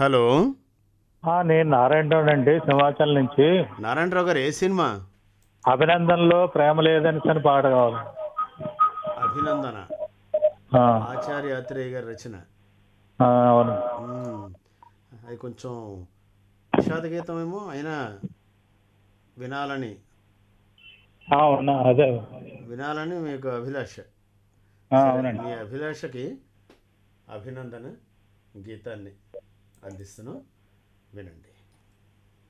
Hello ఆ, నేను నారాయణరావు అండి సింహాచలం నుంచి నారాయణరావు గారు ఏ సినిమా అభినందనలో ప్రేమ లేదని అని పాట కావాలి అభినందన ఆ, ఆచార్య ఆత్రేయ గారి రచన ఆ, అవును మ్మ్. అది కొంచెం విషాద గీతమేమో అయినా వినాలని ఆ, అవునా అదే వినాలని మీకు అభిలాష ఆ, అవునండి మీ అభిలాషకి అభినందన గీతాన్ని అందిస్తున్నాం వినండి